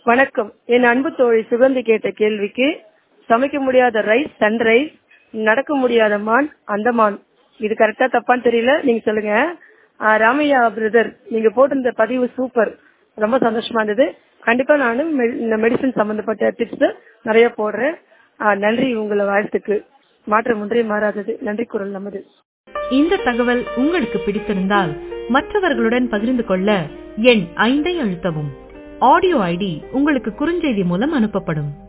வணக்கம் என் அன்பு தோழி சுகந்தி கேட்ட கேள்விக்கு சமைக்க முடியாத ரைஸ் சன்ரைஸ் நடக்க முடியாத மான் அந்தமான் இது கரெக்டா தப்பான்னு தெரியல நீங்க சொல்லுங்க ஆ, ராமையா பிரதர் நீங்க போட்டிருந்த பதிவு சூப்பர் ரொம்ப சந்தோஷமா இருந்தது கண்டிப்பா நானும் மெ- இந்த மெடிசன் சம்பந்தப்பட்ட டிப்ஸ் நிறைய போடுறேன் ஆ, நன்றி உங்களை வாழ்த்துக்கு மாற்றம் ஒன்றே மாறாதது நன்றி குரல் நமது இந்த தகவல் உங்களுக்கு பிடித்திருந்தால் மற்றவர்களுடன் பகிர்ந்து கொள்ள எண் ஐந்தை அழுத்தவும் ஆடியோ ஐடி உங்களுக்கு குறுஞ்செய்தி மூலம் அனுப்பப்படும்